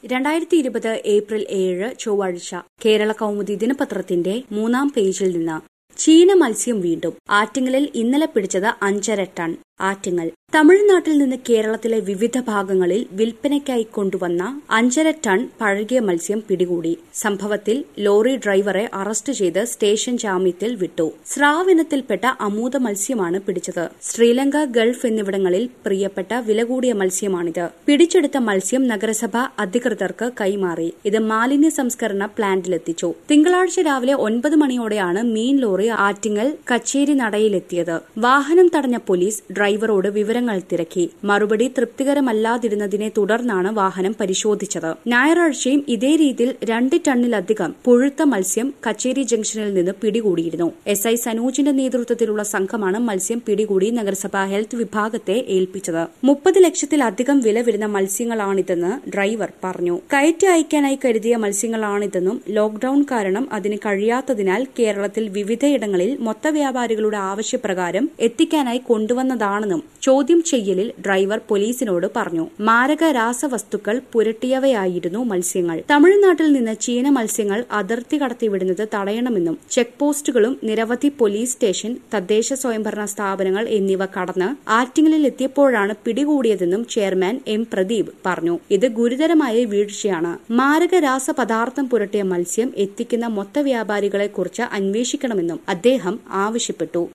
രണ്ടായിരത്തി ഇരുപത് ഏപ്രിൽ ഏഴ് ചൊവ്വാഴ്ച കേരള കൗമുദി ദിനപത്രത്തിന്റെ മൂന്നാം പേജിൽ നിന്ന് ചീന മത്സ്യം വീണ്ടും ആറ്റിങ്ങലിൽ ഇന്നലെ പിടിച്ചത് അഞ്ചര ടൺ ആറ്റിങ്ങൽ തമിഴ്നാട്ടിൽ നിന്ന് കേരളത്തിലെ വിവിധ ഭാഗങ്ങളിൽ വിൽപ്പനയ്ക്കായി കൊണ്ടുവന്ന അഞ്ചര ടൺ പഴകിയ മത്സ്യം പിടികൂടി സംഭവത്തിൽ ലോറി ഡ്രൈവറെ അറസ്റ്റ് ചെയ്ത് സ്റ്റേഷൻ ജാമ്യത്തിൽ വിട്ടു സ്രാവിനത്തിൽപ്പെട്ട അമൂത മത്സ്യമാണ് പിടിച്ചത് ശ്രീലങ്ക ഗൾഫ് എന്നിവിടങ്ങളിൽ പ്രിയപ്പെട്ട വില കൂടിയ മത്സ്യമാണിത് പിടിച്ചെടുത്ത മത്സ്യം നഗരസഭ അധികൃതർക്ക് കൈമാറി ഇത് മാലിന്യ സംസ്കരണ പ്ലാന്റിലെത്തിച്ചു തിങ്കളാഴ്ച രാവിലെ ഒൻപത് മണിയോടെയാണ് മീൻ ലോറി ആറ്റിങ്ങൽ കച്ചേരി നടയിലെത്തിയത് വാഹനം തടഞ്ഞ പോലീസ് ഡ്രൈവറോട് വിവരങ്ങൾ തിരക്കി മറുപടി തൃപ്തികരമല്ലാതിരുന്നതിനെ തുടർന്നാണ് വാഹനം പരിശോധിച്ചത് ഞായറാഴ്ചയും ഇതേ രീതിയിൽ രണ്ട് ടണ്ണിലധികം പുഴുത്ത മത്സ്യം കച്ചേരി ജംഗ്ഷനിൽ നിന്ന് പിടികൂടിയിരുന്നു എസ് ഐ സനൂജിന്റെ നേതൃത്വത്തിലുള്ള സംഘമാണ് മത്സ്യം പിടികൂടി നഗരസഭാ ഹെൽത്ത് വിഭാഗത്തെ ഏൽപ്പിച്ചത് മുപ്പത് ലക്ഷത്തിലധികം വില വരുന്ന മത്സ്യങ്ങളാണിതെന്ന് ഡ്രൈവർ പറഞ്ഞു കയറ്റി അയക്കാനായി കരുതിയ മത്സ്യങ്ങളാണിതെന്നും ലോക്ഡൌൺ കാരണം അതിന് കഴിയാത്തതിനാൽ കേരളത്തിൽ വിവിധയിടങ്ങളിൽ മൊത്തവ്യാപാരികളുടെ ആവശ്യപ്രകാരം എത്തിക്കാനായി കൊണ്ടുവന്നതാണെന്നും ചോദ്യം ചെയ്യലിൽ ഡ്രൈവർ പോലീസിനോട് പറഞ്ഞു മാരക രാസവസ്തുക്കൾ പുരട്ടിയവയായിരുന്നു മത്സ്യങ്ങൾ തമിഴ്നാട്ടിൽ നിന്ന് ചീന മത്സ്യങ്ങൾ അതിർത്തി കടത്തിവിടുന്നത് തടയണമെന്നും ചെക്ക് പോസ്റ്റുകളും നിരവധി പോലീസ് സ്റ്റേഷൻ തദ്ദേശ സ്വയംഭരണ സ്ഥാപനങ്ങൾ എന്നിവ കടന്ന് ആറ്റിങ്ങലിൽ എത്തിയപ്പോഴാണ് പിടികൂടിയതെന്നും ചെയർമാൻ എം പ്രദീപ് പറഞ്ഞു ഇത് ഗുരുതരമായ വീഴ്ചയാണ് മാരക രാസപദാർത്ഥം പുരട്ടിയ മത്സ്യം എത്തിക്കുന്ന മൊത്തവ്യാപാരികളെക്കുറിച്ച് അന്വേഷിക്കണമെന്നും അദ്ദേഹം ആവശ്യപ്പെട്ടു